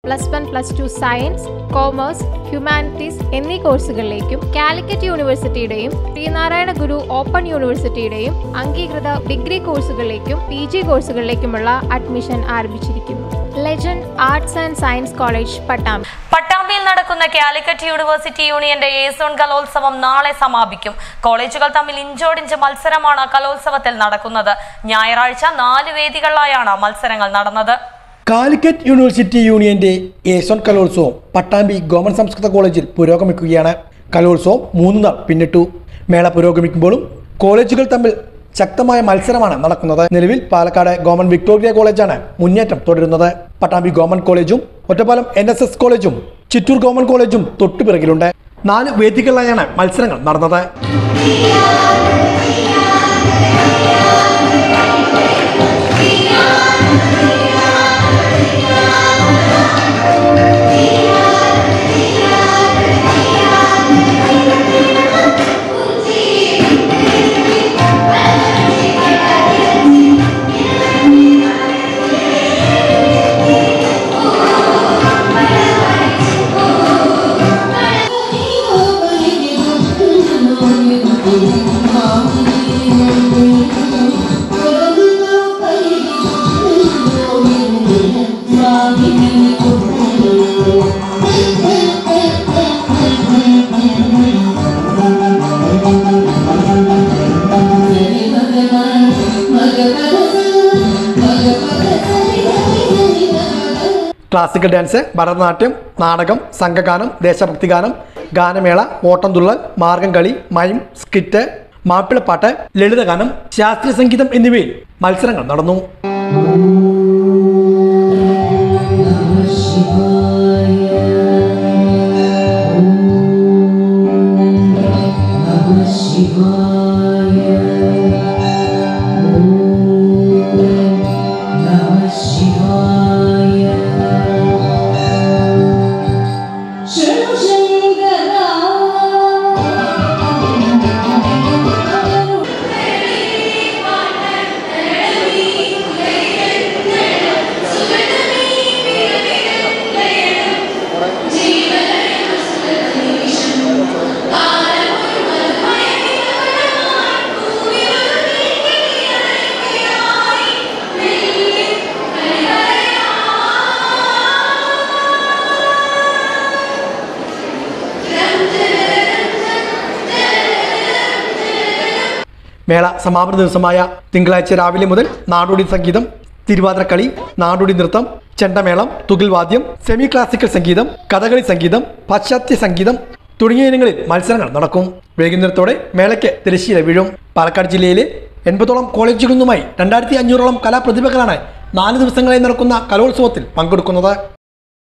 plus one plus two science commerce humanities എന്നീ കോഴ്സുകളിലേക്കും കാലിക്കറ്റ് യൂണിവേഴ്സിറ്റിയുടെയും ശ്രീനാരായണ ഗുരു ഓപ്പൺ യൂണിവേഴ്സിറ്റിയുടെയും അംഗീകൃത ഡിഗ്രി കോഴ്സുകളിലേക്കും പി ജി കോഴ്സുകളിലേക്കുമുള്ള അഡ്മിഷൻ ആരംഭിച്ചിരിക്കുന്നു legend arts and science college Pattambi പട്ടാമ്പിയിൽ നടക്കുന്ന കാലിക്കറ്റ് യൂണിവേഴ്സിറ്റി യൂണിയന്റെ ഏസോൺ കലോത്സവം നാളെ സമാപിക്കും കോളേജുകൾ തമ്മിൽ ഇഞ്ചോടിഞ്ച് മത്സരമാണ് കലോത്സവത്തിൽ നടക്കുന്നത് ഞായറാഴ്ച നാല് വേദികളിലായാണ് മത്സരങ്ങൾ നടന്നത് കാലിക്കറ്റ് യൂണിവേഴ്സിറ്റി യൂണിയന്റെ ഏസോൺ കലോത്സവം പട്ടാമ്പി ഗവൺമെന്റ് സംസ്കൃത കോളേജിൽ പുരോഗമിക്കുകയാണ് കലോത്സവം മൂന്ന് നാൾ പിന്നിട്ടു മേള പുരോഗമിക്കുമ്പോഴും കോളേജുകൾ തമ്മിൽ ശക്തമായ മത്സരമാണ് നടക്കുന്നത് നിലവിൽ പാലക്കാട് ഗവൺമെന്റ് വിക്ടോറിയ കോളേജാണ് മുന്നേറ്റം തുടരുന്നത് പട്ടാമ്പി ഗവൺമെന്റ് കോളേജും ഒറ്റപ്പാലം എൻ എസ് എസ് കോളേജും ചിറ്റൂർ ഗവൺമെന്റ് കോളേജും തൊട്ടുപിറകിലുണ്ട് നാല് വേദികളിലായാണ് മത്സരങ്ങൾ നടന്നത് ക്ലാസിക്കൽ ഡാൻസ് ഭരതനാട്യം നാടകം സംഘഗാനം ദേശഭക്തിഗാനം ഗാനമേള ഓട്ടംതുള്ളൽ മാർഗം കളി മൈം സ്കിറ്റ് മാപ്പിളപ്പാട്ട് ലളിതഗാനം ശാസ്ത്രീയ സംഗീതം എന്നിവയിൽ മത്സരങ്ങൾ നടന്നു മേള സമാപന ദിവസമായ തിങ്കളാഴ്ച രാവിലെ മുതൽ നാടോടി സംഗീതം തിരുവാതിരക്കളി നാടോടി നൃത്തം ചെണ്ടമേളം തുകിൽവാദ്യം സെമി ക്ലാസിക്കൽ സംഗീതം കഥകളി സംഗീതം പാശ്ചാത്യ സംഗീതം തുടങ്ങിയ ഇനങ്ങളിൽ മത്സരങ്ങൾ നടക്കും വൈകുന്നേരത്തോടെ മേളയ്ക്ക് തിരശ്ശീല വീഴും പാലക്കാട് ജില്ലയിലെ എൺപതോളം കോളേജുകളിൽ നിന്നുമായി രണ്ടായിരത്തി അഞ്ഞൂറോളം കലാപ്രതിഭകളാണ് നാല് ദിവസങ്ങളായി നടക്കുന്ന കലോത്സവത്തിൽ പങ്കെടുക്കുന്നത്